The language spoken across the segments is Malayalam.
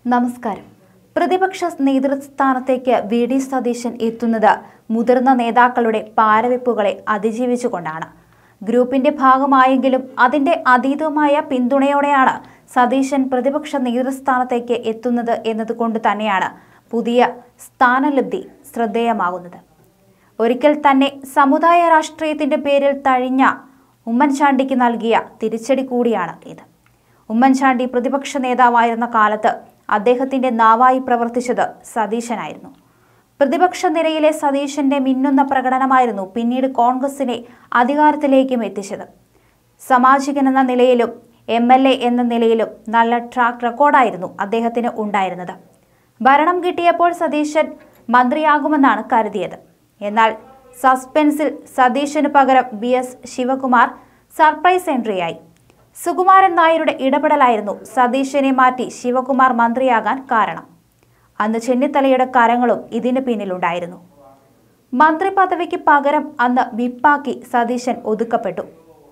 നമസ്കാരം പ്രതിപക്ഷ നേതൃസ്ഥാനത്തേക്ക് വി ഡി സതീശൻ എത്തുന്നത് മുതിർന്ന നേതാക്കളുടെ പാരവെപ്പുകളെ അതിജീവിച്ചുകൊണ്ടാണ് ഗ്രൂപ്പിന്റെ ഭാഗമായെങ്കിലും അതിന്റെ അതീതമായ പിന്തുണയോടെയാണ് സതീശൻ പ്രതിപക്ഷ നേതൃസ്ഥാനത്തേക്ക് എത്തുന്നത് എന്നതുകൊണ്ട് തന്നെയാണ് പുതിയ സ്ഥാനലബ്ധി ശ്രദ്ധേയമാകുന്നത് ഒരിക്കൽ തന്നെ സമുദായ രാഷ്ട്രീയത്തിന്റെ പേരിൽ തഴിഞ്ഞ ഉമ്മൻചാണ്ടിക്ക് നൽകിയ തിരിച്ചടി കൂടിയാണ് ഇത് ഉമ്മൻചാണ്ടി പ്രതിപക്ഷ നേതാവായിരുന്ന കാലത്ത് അദ്ദേഹത്തിന്റെ നാവായി പ്രവർത്തിച്ചത് സതീശനായിരുന്നു പ്രതിപക്ഷ നിരയിലെ സതീശന്റെ മിന്നുന്ന പ്രകടനമായിരുന്നു പിന്നീട് കോൺഗ്രസിനെ അധികാരത്തിലേക്കും എത്തിച്ചത് സാമാജികൻ എന്ന നിലയിലും എം എൽ എ എന്ന നിലയിലും നല്ല ട്രാക്ക് റെക്കോർഡായിരുന്നു അദ്ദേഹത്തിന് ഉണ്ടായിരുന്നത് ഭരണം കിട്ടിയപ്പോൾ സതീശൻ മന്ത്രിയാകുമെന്നാണ് കരുതിയത് എന്നാൽ സസ്പെൻസിൽ സതീശന് പകരം ബി എസ് ശിവകുമാർ സർപ്രൈസ് എൻട്രിയായി സുകുമാരൻ നായരുടെ ഇടപെടലായിരുന്നു സതീശനെ മാറ്റി ശിവകുമാർ മന്ത്രിയാകാൻ കാരണം അന്ന് ചെന്നിത്തലയുടെ കരങ്ങളും ഇതിന് പിന്നിലുണ്ടായിരുന്നു മന്ത്രി പദവിക്ക് പകരം അന്ന് വിപ്പാക്കി സതീശൻ ഒതുക്കപ്പെട്ടു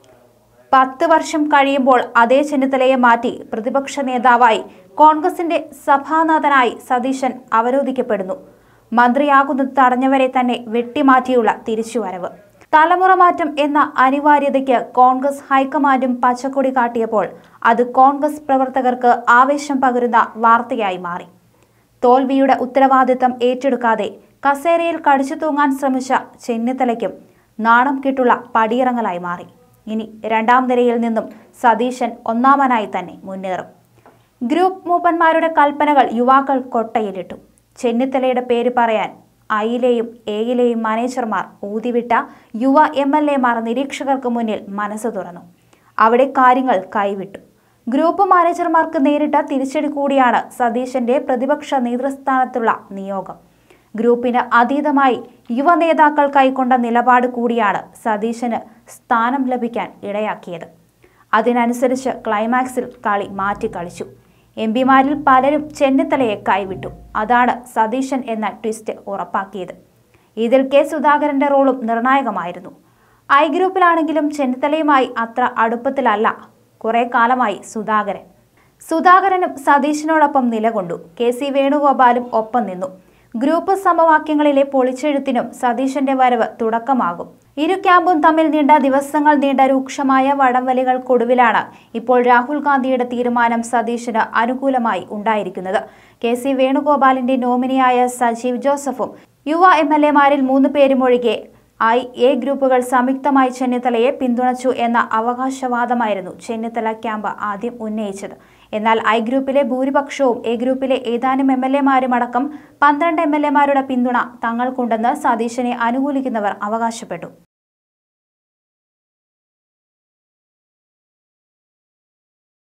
പത്ത് വർഷം കഴിയുമ്പോൾ അതേ ചെന്നിത്തലയെ മാറ്റി പ്രതിപക്ഷ നേതാവായി കോൺഗ്രസിന്റെ സഭാനാഥനായി സതീശൻ അവരോധിക്കപ്പെടുന്നു മന്ത്രിയാകുന്നത് തടഞ്ഞവരെ തന്നെ വെട്ടിമാറ്റിയുള്ള തിരിച്ചുവരവ് തലമുറ മാറ്റം എന്ന അനിവാര്യതയ്ക്ക് കോൺഗ്രസ് ഹൈക്കമാൻഡും പച്ചക്കൊടി കാട്ടിയപ്പോൾ അത് കോൺഗ്രസ് പ്രവർത്തകർക്ക് ആവേശം പകരുന്ന വാർത്തയായി മാറി തോൽവിയുടെ ഉത്തരവാദിത്തം ഏറ്റെടുക്കാതെ കസേരയിൽ കടിച്ചു തൂങ്ങാൻ ശ്രമിച്ച ചെന്നിത്തലയ്ക്കും നാണം കിട്ടുള്ള പടിയിറങ്ങലായി മാറി ഇനി രണ്ടാം നിരയിൽ നിന്നും സതീശൻ ഒന്നാമനായി തന്നെ മുന്നേറും ഗ്രൂപ്പ് മൂപ്പന്മാരുടെ കൽപ്പനകൾ യുവാക്കൾ കൊട്ടയിലിട്ടു ചെന്നിത്തലയുടെ പേര് പറയാൻ ഐയിലെയും എയിലെയും മാനേജർമാർ ഊതിവിട്ട യുവ എം എൽ എമാർ നിരീക്ഷകർക്ക് മുന്നിൽ മനസ്സ് തുറന്നു അവിടെ കാര്യങ്ങൾ കൈവിട്ടു ഗ്രൂപ്പ് മാനേജർമാർക്ക് നേരിട്ട തിരിച്ചടി കൂടിയാണ് സതീശന്റെ പ്രതിപക്ഷ നേതൃസ്ഥാനത്തുള്ള നിയോഗം ഗ്രൂപ്പിന് അതീതമായി യുവ നേതാക്കൾ കൈക്കൊണ്ട നിലപാട് കൂടിയാണ് സതീശന് സ്ഥാനം ലഭിക്കാൻ ഇടയാക്കിയത് അതിനനുസരിച്ച് ക്ലൈമാക്സിൽ കളി മാറ്റി കളിച്ചു എം പിമാരിൽ പലരും ചെന്നിത്തലയെ കൈവിട്ടു അതാണ് സതീശൻ എന്ന ട്വിസ്റ്റ് ഉറപ്പാക്കിയത് ഇതിൽ കെ സുധാകരന്റെ റോളും നിർണായകമായിരുന്നു ഐ ഗ്രൂപ്പിലാണെങ്കിലും ചെന്നിത്തലയുമായി അത്ര അടുപ്പത്തിലല്ല കുറെ കാലമായി സുധാകരൻ സുധാകരനും സതീശനോടൊപ്പം നിലകൊണ്ടു കെ സി വേണുഗോപാലും ഒപ്പം നിന്നു ഗ്രൂപ്പ് സമവാക്യങ്ങളിലെ പൊളിച്ചെഴുത്തിനും സതീശന്റെ വരവ് തുടക്കമാകും ഇരു ക്യാമ്പും തമ്മിൽ നീണ്ട ദിവസങ്ങൾ നീണ്ട രൂക്ഷമായ വടംവലികൾക്കൊടുവിലാണ് ഇപ്പോൾ രാഹുൽ ഗാന്ധിയുടെ തീരുമാനം സതീശന് അനുകൂലമായി ഉണ്ടായിരിക്കുന്നത് കെ സി വേണുഗോപാലിന്റെ നോമിനിയായ സജീവ് ജോസഫും യുവ എം എൽ എമാരിൽ മൂന്ന് പേരുമൊഴികെ ഐ എ ഗ്രൂപ്പുകൾ സംയുക്തമായി ചെന്നിത്തലയെ പിന്തുണച്ചു എന്ന അവകാശവാദമായിരുന്നു ചെന്നിത്തല ക്യാമ്പ് ആദ്യം ഉന്നയിച്ചത് എന്നാൽ ഐ ഗ്രൂപ്പിലെ ഭൂരിപക്ഷവും എ ഗ്രൂപ്പിലെ ഏതാനും എം എൽ എമാരുമടക്കം പന്ത്രണ്ട് എം എൽ എമാരുടെ പിന്തുണ തങ്ങൾക്കുണ്ടെന്ന് സതീശനെ അനുകൂലിക്കുന്നവർ അവകാശപ്പെട്ടു